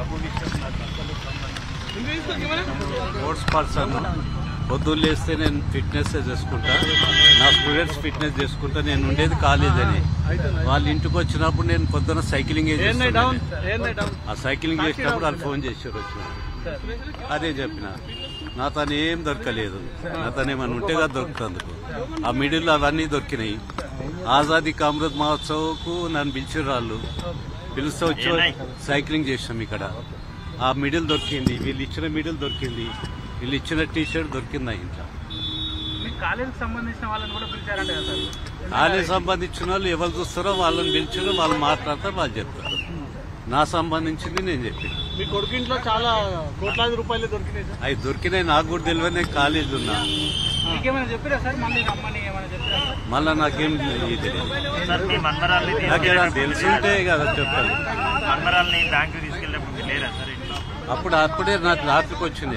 డబ్బు విషయం నాకు అసలు సంబంధం స్పోర్ట్స్ పర్సన్ పొద్దున్న లేస్తే నేను ఫిట్నెస్ చేసుకుంటా నా స్టూడెంట్స్ ఫిట్నెస్ చేసుకుంటా నేను ఉండేది కాలేజ్ అని వాళ్ళ ఇంటికి వచ్చినప్పుడు నేను పొద్దున సైక్లింగ్ ఆ సైక్లింగ్ చేసినప్పుడు వాళ్ళు ఫోన్ చేసారు వచ్చిన అదే చెప్పిన నా తను ఏం దొరకలేదు నా తను ఏమైనా ఉంటే కదా దొరుకుతందుకు ఆ మిడిల్ అవన్నీ దొరికినాయి ఆజాదీ కామృత్ మహోత్సవ్కు నన్ను పిలిచారు వాళ్ళు పిలిస్తే వచ్చి సైక్లింగ్ చేసాం ఇక్కడ ఆ మిడిల్ దొరికింది వీళ్ళు ఇచ్చిన మిడిల్ దొరికింది వీళ్ళు ఇచ్చిన టీ షర్ట్ దొరికింది ఆ ఇంట్లో మీకు కాలేజీకి సంబంధించిన వాళ్ళని కూడా పిలిచారంట కదా సార్ కాలేజ్ సంబంధించిన వాళ్ళు ఎవరు చూస్తారో వాళ్ళని పిలిచారు వాళ్ళు మాట్లాడతారు వాళ్ళు చెప్తారు నా సంబంధించింది నేను చెప్పిన మీ కొడుకు ఇంట్లో చాలా కోట్లాది రూపాయలు దొరికినాయి సార్ అవి దొరికినాయి నాకు కూడా తెలియదు నేను కాలేజ్ ఉన్నా మీకేమైనా చెప్పారా సార్ మళ్ళీ రమ్మని ఏమైనా చెప్పారా మళ్ళా నాకేం ఇది తెలియదు. సార్ మీ మన్మరాల్ని నాకేమైనా తెలుసుంటే కదా చెప్పాలి మన్మరాల్ని బ్యాంకు తీసుకెళ్ళినప్పుడు మీరు లేరా సార్ ఇంట్లో అప్పుడు అప్పుడే నాకు రాత్రికి వచ్చింది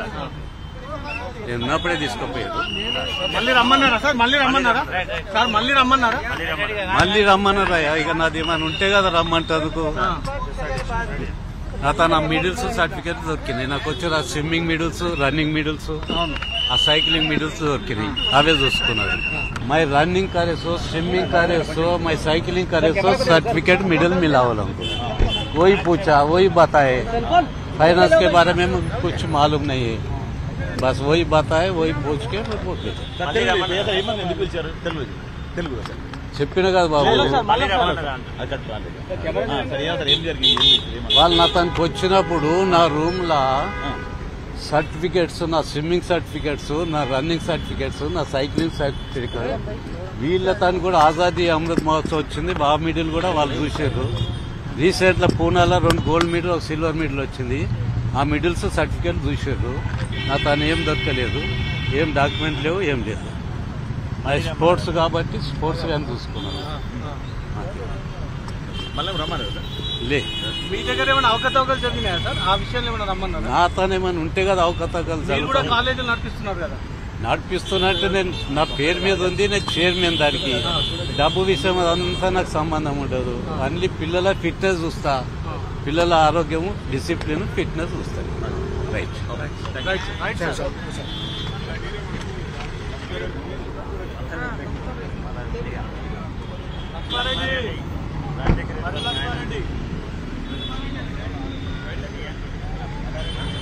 నేను ఉన్నప్పుడే తీసుకుపోయారు మళ్ళీ రమ్మన్నారా సార్ మళ్ళీ రమ్మన్నారా సార్ మళ్ళీ రమ్మన్నారా మళ్ళీ రమ్మన్నారా ఇక నాది ఏమైనా ఉంటే కదా రమ్మంటందుకు అతను ఆ మిడిల్స్ సర్టిఫికేట్ దొరికినాయి నాకు వచ్చిన స్విమ్మింగ్ మిడిల్స్ రన్నింగ్ మిడిల్స్ ఆ సైక్లింగ్ మిడిల్స్ దొరికినాయి అవే చూసుకున్నారు మై రన్निंग करे सो स्विमिंग करे सो मैं साइकिलिंग करे सो सर्टिफिकेट मिडिल मिला वो लोगों को वही पूछा वही बताए फाइनेंस के बारे में मुझे कुछ मालूम नहीं है बस वही बताए वही पूछ के मैं बोल देता ఏమన్నా ఎందుకు పిలిచారు తెలుగు తెలుగు సార్ చెప్పిన కదా బాబు మళ్ళీ రమ్మన్నారా అంట. అది కరెక్ట్ రాలేదు ఆ, సరే ఏమో సార్ ఏం జరిగింది ఏం చేశారు? ఏమన్నా? వాళ్ళు నా తనకు వచ్చినప్పుడు నా రూమ్ లా సర్టిఫికేట్స్ నా స్విమ్మింగ్ సర్టిఫికేట్స్ నా రన్నింగ్ సర్టిఫికేట్స్ నా సైక్లింగ్ సర్టిఫికేట్ వీళ్ళ తను కూడా ఆజాదీ అమృత్ మహోత్సవ్ వచ్చింది బా మిడిల్ కూడా వాళ్ళు చూసారు రీసెంట్ లో పూనాలో రెండు గోల్డ్ మెడల్ ఒక సిల్వర్ మెడల్ వచ్చింది ఆ మిడిల్స్ సర్టిఫికేట్ చూసారు నా తను ఏం దొరకలేదు ఏం డాక్యుమెంట్ లేవు ఏం లేదు అది స్పోర్ట్స్ కాబట్టి స్పోర్ట్స్ కానీ చూసుకున్నాను మళ్ళీ రమ్మన్నారు సార్ లే మీ దగ్గర ఏమైనా అవకతవకలు జరిగినాయా సార్ ఆ విషయాలు ఏమైనా రమ్మన్నారా నా తను ఏమైనా ఉంటే కదా అవకతవకలు మీరు కూడా జరుగుతాయి. కాలేజీలు నడిపిస్తున్నారు కదా నడిపిస్తున్నట్టు నేను నా పేరు మీద ఉంది నేను చైర్మన్ దానికి డబ్బు విషయం అదంతా నాకు సంబంధం ఉండదు అన్ని పిల్లల ఫిట్నెస్ చూస్తా పిల్లల ఆరోగ్యము డిసిప్లిన్ ఫిట్నెస్ చూస్తాను right right right sir Rajasekhar Reddy.